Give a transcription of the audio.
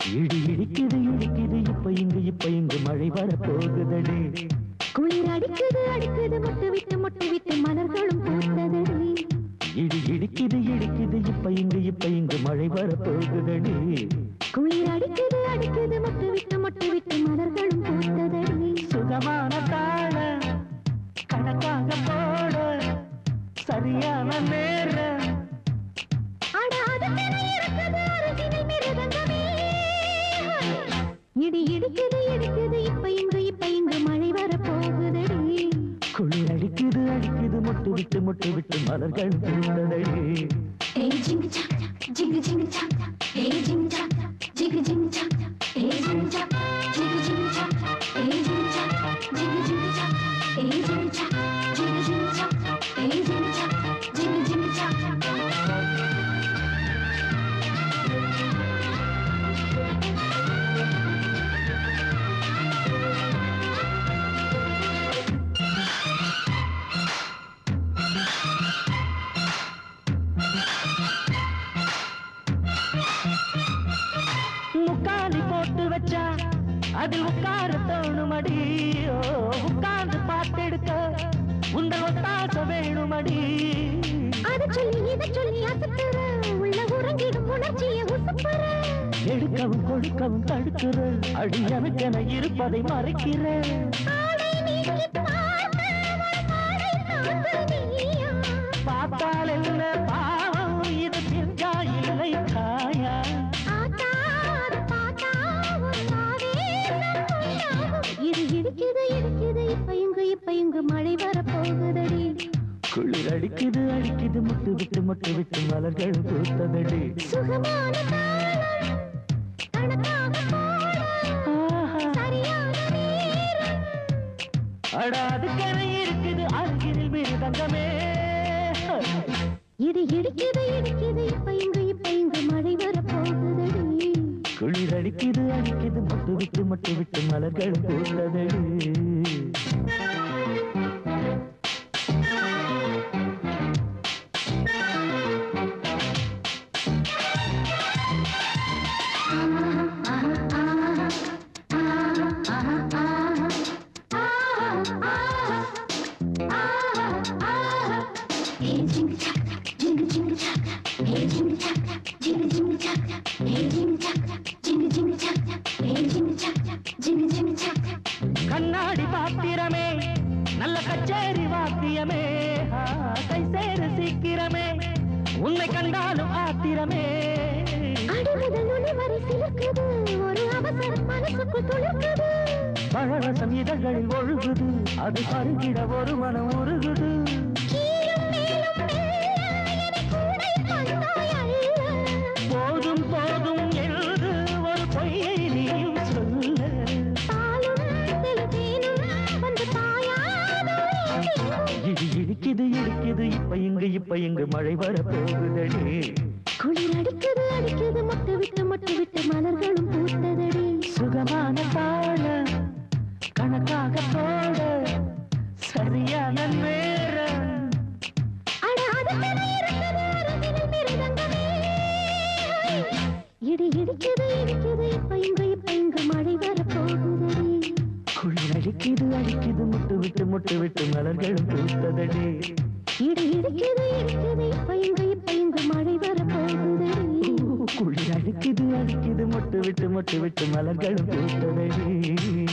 இடி இடிக்குது இடிக்குது இப்ப இங்கு இப்ப இங்கு மழை வர போகுதடி குளிர் அடிக்குது அடிக்குது முட்டு விட்டு முட்டு விட்டு மலர்களும் பூத்ததடி இடி இடிக்குது இடிக்குது இப்ப இங்கு இப்ப இங்கு மழை வர போகுதடி குளிர் அடிக்குது அடிக்குது முட்டு விட்டு முட்டு விட்டு மலர்களும் பூத்ததடி சுகமான தாழ கணக்காக போட சரியான நேரம் அட அதுக்கென இருக்குது அருகினில் மிருதங்கமே. இடி இடிக்குது இடிக்குது இப்ப இங்கு இப்ப இங்கு மழை வர போகுதடி குளிர் அடிக்குது அடிக்குது முட்டு விட்டு முட்டு விட்டு மலர்கள் பூத்ததடி ஏய் ஜிங்கு சாக் ஜிங்கு ஜிங்கு சாக் ஏய் ஜிங்கு சாக் ஜிங்கு ஜிங்கு சாக் ஏய் ஜிங்கு சாக் ஜிங்கு ஜிங்கு சாக் ஏய் ஜிங்கு சாக் ஜிங்கு ஜிங்கு சாக் ஏய் ஜிங்கு சாக் ஜிங்கு ஜிங்கு சாக் ஏய் ஜிங்கு சாக் ஜிங்கு ஜிங்கு சாக் முக்காலி போட்டு வச்சா அதில் உட்கார தோணுமடி ஓ, உட்கார்ந்து பாட்டெடுக்க உங்கள் ஒத்தாச வேணுமடி அத சொல்லி இத சொல்லி அசத்துற உள்ள உறங்கிடும் உணர்ச்சியை உசுப்புற எடுக்கவும் கொடுக்கவும் தடுக்கிற அடி எனக்கென இருப்பதை மறைக்கிற ஆடை நீக்கி பார்த்த ஒரு மாலை சாந்து நீயா பார்த்தால் என்ன பாவம் இது பிஞ்சா இல்லை காயா ஆத்தாத பாத்தா ஒரு ஆவேசம் உண்டாகும். இது இடிக்குது இடிக்குது இப்ப இங்கு இப்ப இங்கு மழை வர போகுதடி குளிர் அடிக்குது அடிக்குது முட்டு விட்டு முட்டு விட்டு மலர்கள் பூத்ததடி சுகமான தாளம் கணக்காக போட ஆஹா. சரியான நேரம் அட அதுக்கென இருக்குது அருகினில் மிருதங்கமே இது இடிக்குது இடிக்குது இப்ப இங்கு இப்ப இங்கு மழை வர போகுதடி குளிர் அடிக்குது அடிக்குது முட்டு விட்டு முட்டு விட்டு மலர்கள் பூத்ததடி கண்ணாடி பாத்திரமே நல்ல கச்சேரி வாத்தியமே ஆ, கை சேர சீக்கிரமே உன்னை கண்டாலும் ஆத்திரமே அடிமுதல் நுனி வரை சிலிர்க்குது ஒரு அவசரம் மனசுக்குள் துளிர்க்குது பழரசம் இதழ்களில் ஒழுகுது அது பருகிட ஒரு மனம் உருகுது கீழும் மேலும் மெல்ல என கூடை தந்தாய் அல்ல போதும் போதும் எழுது ஒரு பொய்யை நீயும் சொல்ல பாலும் தெளிதேனும் வந்து பாயாதோ இடி இடிக்குது இடிக்குது இப்ப இங்கு இப்ப இங்கு மழை வர போகுதடி குளிர் அடிக்குது அடிக்குது முட்டு விட்டு முட்டு விட்டு மலர்களும் பூத்ததடி சுகமான தாழ கணக்காக போட சரியான நேரம் அட அதுக்கென இருக்குது அருகினில் மிருதங்கமே. இடி இடிக்குது இடிக்குது இப்ப இங்கு இப்ப இங்கு மழை வர போகுதடி குளிர் அடிக்குது அடிக்குது முட்டு விட்டு முட்டு விட்டு மலர்கள் பூத்ததடி இடி இடிக்குது இடிக்குது இப்ப இங்கு இப்ப இங்கு மழை வர போகுதடி குளிர் அடிக்குது அடிக்குது முட்டு விட்டு முட்டு விட்டு மலர்கள் பூத்ததடி